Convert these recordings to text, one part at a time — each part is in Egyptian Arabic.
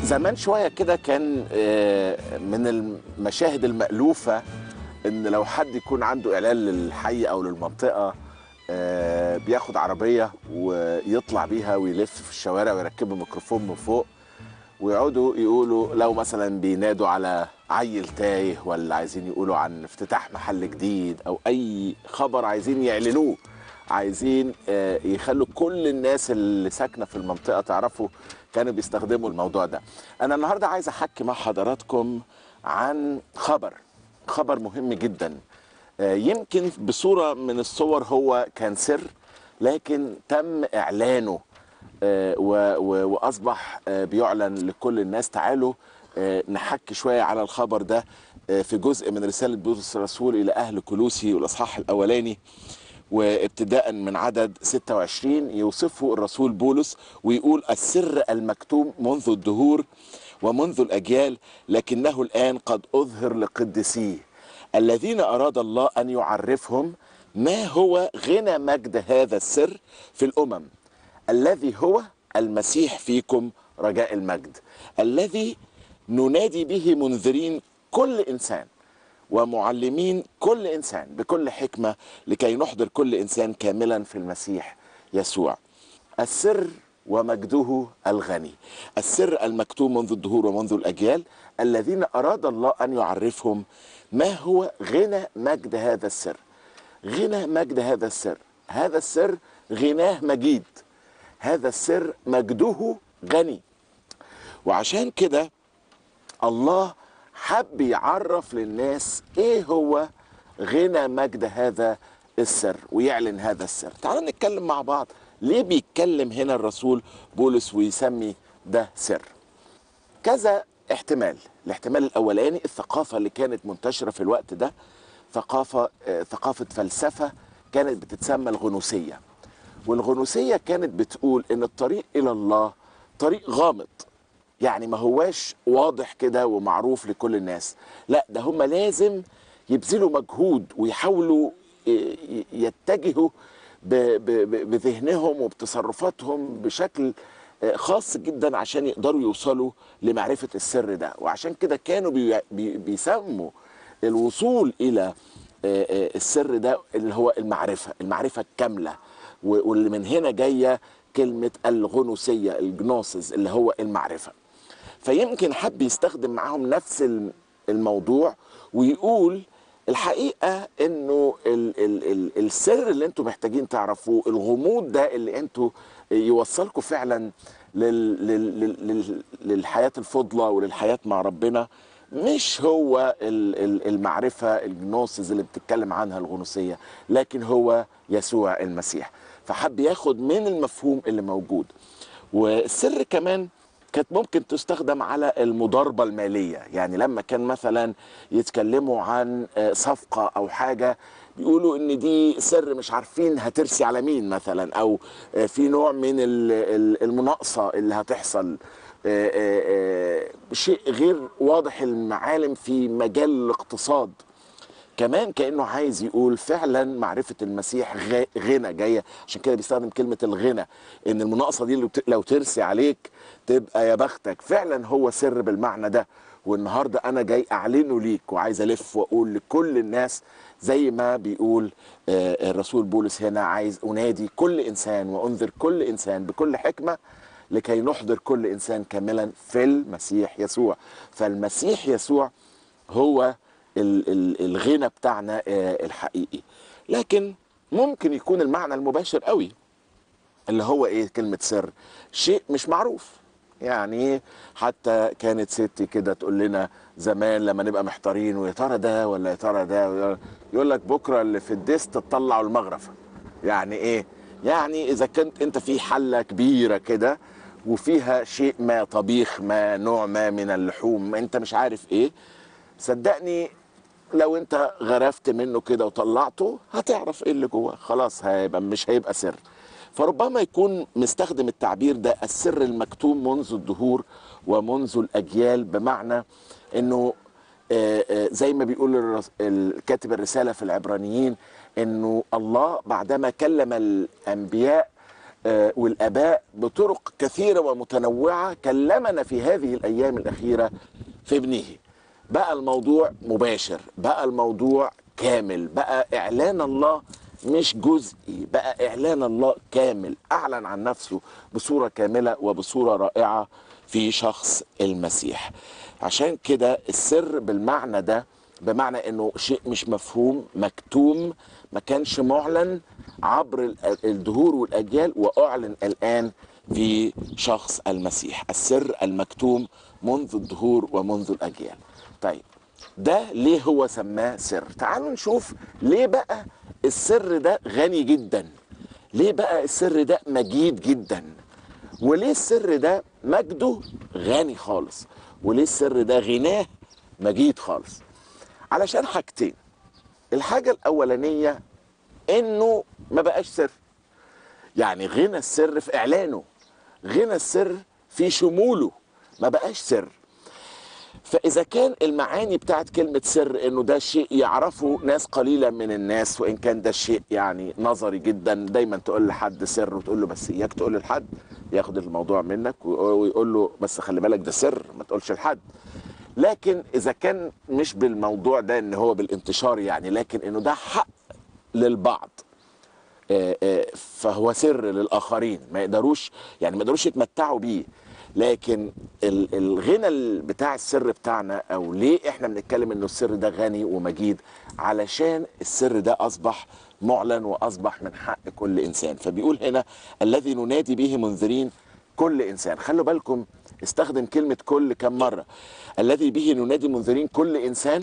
زمان شوية كده كان آه، من المشاهد المألوفة إن لو حد يكون عنده إعلان للحي أو للمنطقة آه، بياخد عربية ويطلع بيها ويلف في الشوارع ويركبوا ميكروفون من فوق ويقعدوا يقولوا لو مثلا بينادوا على عيل تايه ولا عايزين يقولوا عن افتتاح محل جديد او اي خبر عايزين يعلنوه عايزين آه، يخلوا كل الناس اللي ساكنه في المنطقه تعرفوا كانوا بيستخدموا الموضوع ده انا النهارده عايز احكي مع حضراتكم عن خبر خبر مهم جدا آه، يمكن بصوره من الصور هو كان سر لكن تم اعلانه آه، و- و- واصبح آه، بيعلن لكل الناس تعالوا آه، نحكي شويه على الخبر ده آه، في جزء من رساله بولس الرسول الى اهل كلوسي والاصحاح الاولاني وابتداء من عدد 26 يوصفه الرسول بولس ويقول السر المكتوم منذ الدهور ومنذ الاجيال لكنه الان قد اظهر لقدسيه الذين اراد الله ان يعرفهم ما هو غنى مجد هذا السر في الامم الذي هو المسيح فيكم رجاء المجد الذي ننادي به منذرين كل انسان ومعلمين كل انسان بكل حكمه لكي نحضر كل انسان كاملا في المسيح يسوع السر ومجده الغني السر المكتوم منذ الدهور ومنذ الاجيال الذين اراد الله ان يعرفهم ما هو غنى مجد هذا السر غنى مجد هذا السر هذا السر غناه مجيد هذا السر مجده غني وعشان كده الله حب يعرف للناس ايه هو غنى مجد هذا السر ويعلن هذا السر تعالوا نتكلم مع بعض ليه بيتكلم هنا الرسول بولس ويسمي ده سر كذا احتمال الاحتمال الاولاني الثقافه اللي كانت منتشره في الوقت ده ثقافه آه، ثقافه فلسفه كانت بتتسمى الغنوصيه والغنوصيه كانت بتقول ان الطريق الى الله طريق غامض يعني ما هواش واضح كده ومعروف لكل الناس لا ده هم لازم يبذلوا مجهود ويحاولوا ي- ي- يتجهوا ب- ب- ب- بذهنهم وبتصرفاتهم بشكل آه، خاص جدا عشان يقدروا يوصلوا لمعرفة السر ده وعشان كده كانوا بي- بي- بيسموا الوصول إلى آه، آه، السر ده اللي هو المعرفة المعرفة الكاملة و- واللي من هنا جاية كلمة الغنوصية الجنوسز اللي هو المعرفة فيمكن حب يستخدم معاهم نفس الم- الموضوع ويقول الحقيقة انه ال ال ال السر اللي انتم محتاجين تعرفوه الغموض ده اللي انتم يوصلكم فعلا لل لل لل لل للحياة الفضلى وللحياة مع ربنا مش هو ال- ال- المعرفة الجنوسز اللي بتتكلم عنها الغنوصية لكن هو يسوع المسيح فحب ياخد من المفهوم اللي موجود والسر كمان كانت ممكن تستخدم على المضاربة المالية يعني لما كان مثلا يتكلموا عن آه، صفقة أو حاجة بيقولوا ان دي سر مش عارفين هترسي على مين مثلا او آه، في نوع من ال- ال- المناقصة اللي هتحصل آه، آه، آه، شيء غير واضح المعالم في مجال الاقتصاد كمان كانه عايز يقول فعلا معرفه المسيح غ- غنى جايه عشان كده بيستخدم كلمه الغنى ان المناقصه دي لو ت- لو ترسي عليك تبقى يا بختك فعلا هو سر بالمعنى ده والنهارده انا جاي اعلنه ليك وعايز الف واقول لكل الناس زي ما بيقول آه، الرسول بولس هنا عايز انادي كل انسان وانذر كل انسان بكل حكمه لكي نحضر كل انسان كاملا في المسيح يسوع فالمسيح يسوع هو ال- ال- الغنى بتاعنا آه، الحقيقي لكن ممكن يكون المعنى المباشر قوي اللي هو ايه كلمة سر شيء مش معروف يعني حتى كانت ستي كده تقول لنا زمان لما نبقى محتارين ويا ترى ده ولا يا ترى ده يقول لك بكره اللي في الديس تطلعوا المغرفه يعني ايه يعني اذا كنت انت في حله كبيره كده وفيها شيء ما طبيخ ما نوع ما من اللحوم انت مش عارف ايه صدقني لو انت غرفت منه كده وطلعته هتعرف ايه اللي جواه خلاص هيبقى مش هيبقى سر فربما يكون مستخدم التعبير ده السر المكتوم منذ الدهور ومنذ الاجيال بمعنى انه آه، آه، زي ما بيقول الرس- الكاتب الرساله في العبرانيين انه الله بعدما كلم الانبياء آه، والاباء بطرق كثيره ومتنوعه كلمنا في هذه الايام الاخيره في ابنه بقى الموضوع مباشر بقى الموضوع كامل بقى اعلان الله مش جزئي بقى اعلان الله كامل اعلن عن نفسه بصوره كامله وبصوره رائعه في شخص المسيح عشان كده السر بالمعنى ده بمعنى انه شيء مش مفهوم مكتوم ما كانش معلن عبر ال- الدهور والاجيال واعلن الان في شخص المسيح السر المكتوم منذ الدهور ومنذ الاجيال طيب ده ليه هو سماه سر تعالوا نشوف ليه بقى السر ده غني جدا ليه بقى السر ده مجيد جدا وليه السر ده مجده غني خالص وليه السر ده غناه مجيد خالص علشان حاجتين الحاجة الأولانية إنه ما بقاش سر يعني غنى السر في إعلانه غنى السر في شموله ما بقاش سر فإذا كان المعاني بتاعت كلمة سر إنه ده شيء يعرفه ناس قليلة من الناس وإن كان ده شيء يعني نظري جدا دايما تقول لحد سر وتقول له بس إياك تقول لحد ياخد الموضوع منك ويقول له بس خلي بالك ده سر ما تقولش لحد لكن إذا كان مش بالموضوع ده إن هو بالانتشار يعني لكن إنه ده حق للبعض آه، آه، فهو سر للاخرين ما يقدروش يعني ما يقدروش يتمتعوا بيه لكن ال- الغنى ال- بتاع السر بتاعنا او ليه احنا بنتكلم انه السر ده غني ومجيد علشان السر ده اصبح معلن واصبح من حق كل انسان فبيقول هنا الذي ننادي به منذرين كل انسان خلوا بالكم استخدم كلمه كل كم مره الذي به ننادي منذرين كل انسان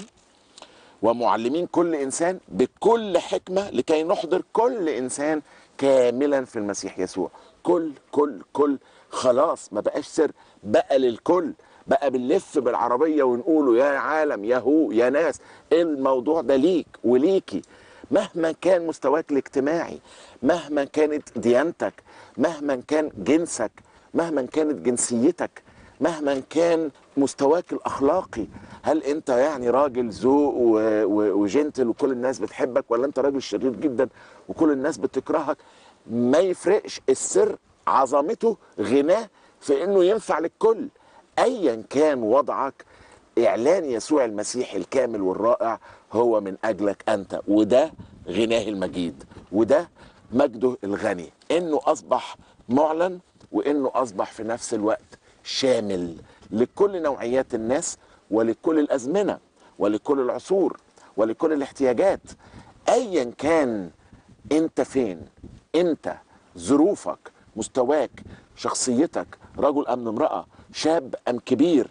ومعلمين كل انسان بكل حكمه لكي نحضر كل انسان كاملا في المسيح يسوع كل كل كل خلاص ما بقاش سر بقى للكل بقى بنلف بالعربيه ونقوله يا عالم يا هو يا ناس الموضوع ده ليك وليكي مهما كان مستواك الاجتماعي مهما كانت ديانتك مهما كان جنسك مهما كانت جنسيتك مهما كان مستواك الاخلاقي هل انت يعني راجل ذوق و- و- وجنتل وكل الناس بتحبك ولا انت راجل شرير جدا وكل الناس بتكرهك ما يفرقش السر عظمته غناه في انه ينفع للكل ايا كان وضعك اعلان يسوع المسيح الكامل والرائع هو من اجلك انت وده غناه المجيد وده مجده الغني انه اصبح معلن وانه اصبح في نفس الوقت شامل لكل نوعيات الناس ولكل الازمنه ولكل العصور ولكل الاحتياجات ايا كان انت فين انت ظروفك مستواك شخصيتك رجل ام امراه شاب ام كبير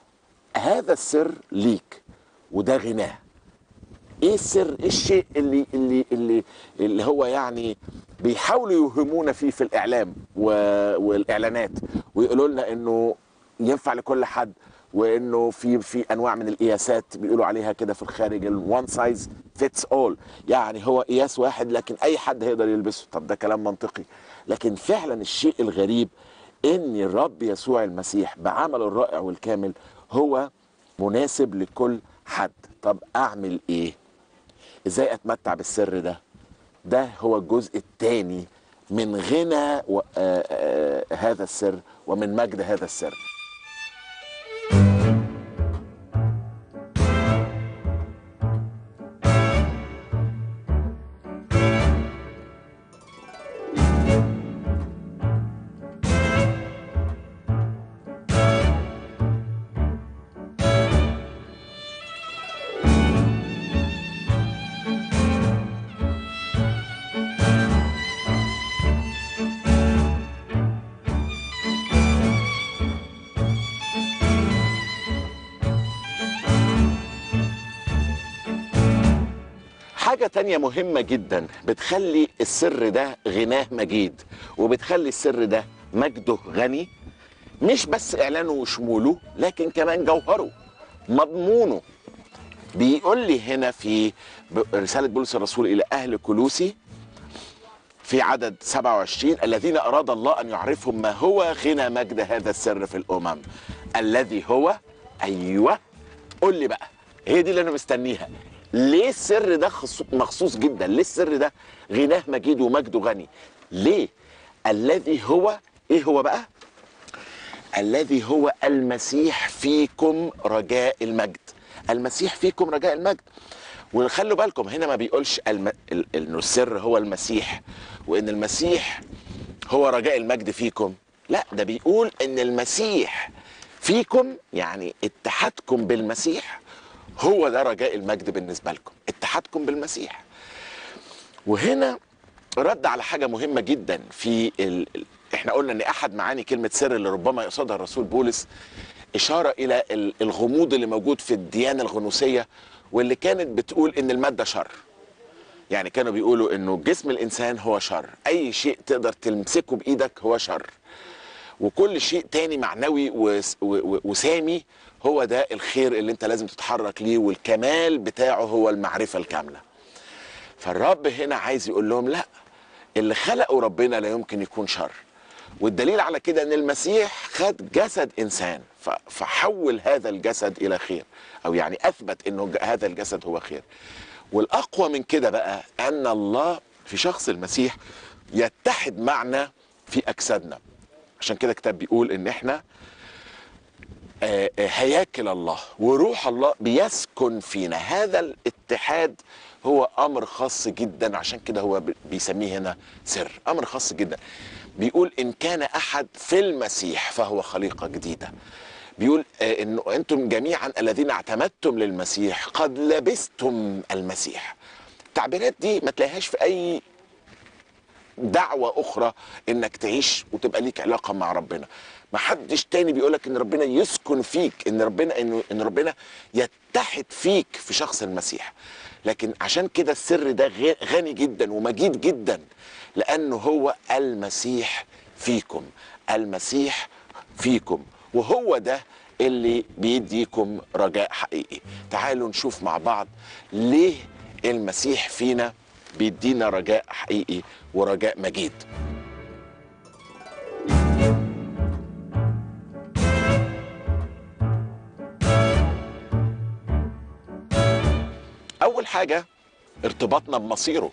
هذا السر ليك وده غناه ايه السر ايه الشيء اللي اللي اللي اللي هو يعني بيحاولوا يوهمونا فيه في الاعلام و... والاعلانات ويقولوا لنا انه ينفع لكل حد وانه في في انواع من القياسات بيقولوا عليها كده في الخارج الوان سايز فيتس اول يعني هو قياس واحد لكن اي حد هيقدر يلبسه طب ده كلام منطقي لكن فعلا الشيء الغريب ان الرب يسوع المسيح بعمله الرائع والكامل هو مناسب لكل حد طب اعمل ايه ازاي اتمتع بالسر ده ده هو الجزء الثاني من غنى و... آه آه هذا السر ومن مجد هذا السر حاجة تانية مهمة جدا بتخلي السر ده غناه مجيد وبتخلي السر ده مجده غني مش بس إعلانه وشموله لكن كمان جوهره مضمونه بيقول لي هنا في ب- رسالة بولس الرسول إلى أهل كلوسي في عدد 27 الذين أراد الله أن يعرفهم ما هو غنى مجد هذا السر في الأمم الذي هو أيوه قول لي بقى هي دي اللي أنا مستنيها ليه السر ده خص- مخصوص جدا ليه السر ده غناه مجيد ومجده غني ليه الذي هو ايه هو بقى الذي هو المسيح فيكم رجاء المجد المسيح فيكم رجاء المجد وخلوا بالكم هنا ما بيقولش الم... ال- انه السر هو المسيح وان المسيح هو رجاء المجد فيكم لا ده بيقول ان المسيح فيكم يعني اتحادكم بالمسيح هو ده رجاء المجد بالنسبه لكم اتحادكم بالمسيح وهنا رد على حاجه مهمه جدا في ال... ال- احنا قلنا ان احد معاني كلمه سر اللي ربما يقصدها الرسول بولس اشاره الى ال- الغموض اللي موجود في الديانه الغنوصيه واللي كانت بتقول ان الماده شر يعني كانوا بيقولوا انه جسم الانسان هو شر اي شيء تقدر تمسكه بايدك هو شر وكل شيء تاني معنوي وس- و- و- وسامي هو ده الخير اللي انت لازم تتحرك ليه والكمال بتاعه هو المعرفه الكامله فالرب هنا عايز يقول لهم لا اللي خلقه ربنا لا يمكن يكون شر والدليل على كده ان المسيح خد جسد انسان ف- فحول هذا الجسد الى خير او يعني اثبت انه ج- هذا الجسد هو خير والاقوى من كده بقى ان الله في شخص المسيح يتحد معنا في اجسادنا عشان كده الكتاب بيقول ان احنا آه، آه، هياكل الله وروح الله بيسكن فينا هذا الاتحاد هو امر خاص جدا عشان كده هو بي- بيسميه هنا سر امر خاص جدا بيقول ان كان احد في المسيح فهو خليقه جديده بيقول آه، انه انتم جميعا الذين اعتمدتم للمسيح قد لبستم المسيح التعبيرات دي ما تلاقيهاش في اي دعوة أخرى إنك تعيش وتبقى ليك علاقة مع ربنا ما حدش تاني بيقولك إن ربنا يسكن فيك إن ربنا إنه إن ربنا يتحد فيك في شخص المسيح لكن عشان كده السر ده غ- غني جدا ومجيد جدا لأنه هو المسيح فيكم المسيح فيكم وهو ده اللي بيديكم رجاء حقيقي تعالوا نشوف مع بعض ليه المسيح فينا بيدينا رجاء حقيقي ورجاء مجيد اول حاجه ارتباطنا بمصيره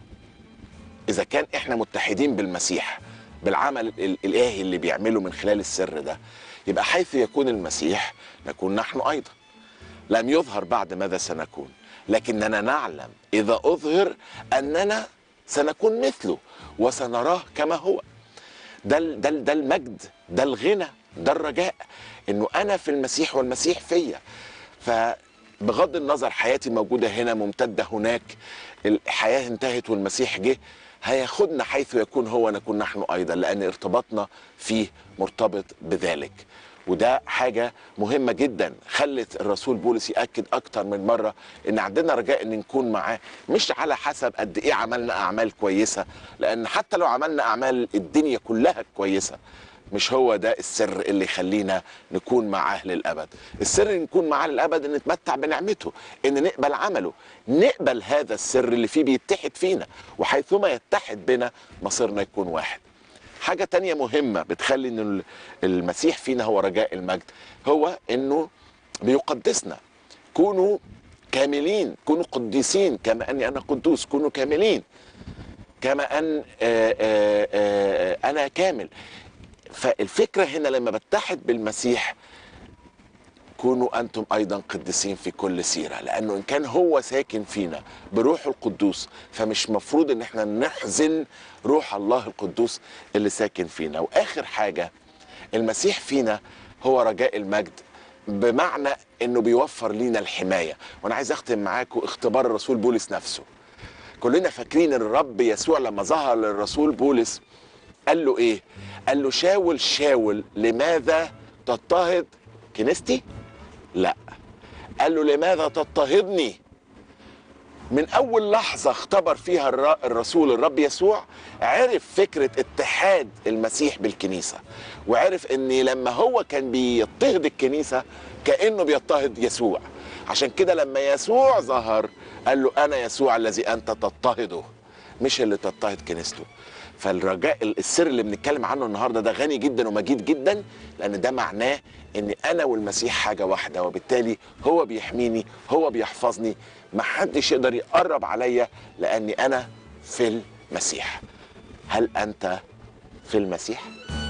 اذا كان احنا متحدين بالمسيح بالعمل ال- الالهي اللي بيعمله من خلال السر ده يبقى حيث يكون المسيح نكون نحن ايضا لم يظهر بعد ماذا سنكون لكننا نعلم اذا اظهر اننا سنكون مثله وسنراه كما هو ده ال- ده ال- ده المجد ده الغنى ده الرجاء انه انا في المسيح والمسيح فيا فبغض النظر حياتي موجوده هنا ممتده هناك الحياه انتهت والمسيح جه هياخدنا حيث يكون هو نكون نحن ايضا لان ارتباطنا فيه مرتبط بذلك وده حاجة مهمة جدا خلت الرسول بولس يأكد أكتر من مرة إن عندنا رجاء إن نكون معاه مش على حسب قد إيه عملنا أعمال كويسة لأن حتى لو عملنا أعمال الدنيا كلها كويسة مش هو ده السر اللي يخلينا نكون معاه للأبد السر إن نكون معاه للأبد إن نتمتع بنعمته إن نقبل عمله نقبل هذا السر اللي فيه بيتحد فينا وحيثما يتحد بنا مصيرنا يكون واحد حاجة تانية مهمة بتخلي ان ال- المسيح فينا هو رجاء المجد هو انه بيقدسنا كونوا كاملين كونوا قديسين كما اني انا قدوس كونوا كاملين كما ان آه، آه، آه، انا كامل فالفكرة هنا لما بتحد بالمسيح كونوا انتم ايضا قديسين في كل سيره لانه ان كان هو ساكن فينا بروح القدوس فمش مفروض ان احنا نحزن روح الله القدوس اللي ساكن فينا واخر حاجه المسيح فينا هو رجاء المجد بمعنى انه بيوفر لينا الحمايه وانا عايز اختم معاكم اختبار الرسول بولس نفسه كلنا فاكرين الرب يسوع لما ظهر للرسول بولس قال له ايه قال له شاول شاول لماذا تضطهد كنيستي لا قال له لماذا تضطهدني من اول لحظه اختبر فيها الر- الرسول الرب يسوع عرف فكره اتحاد المسيح بالكنيسه وعرف ان لما هو كان بيضطهد الكنيسه كانه بيضطهد يسوع عشان كده لما يسوع ظهر قال له انا يسوع الذي انت تضطهده مش اللي تضطهد كنيسته فالرجاء السر اللي بنتكلم عنه النهارده ده غني جدا ومجيد جدا لان ده معناه ان انا والمسيح حاجه واحده وبالتالي هو بيحميني هو بيحفظني محدش يقدر يقرب عليا لاني انا في المسيح هل انت في المسيح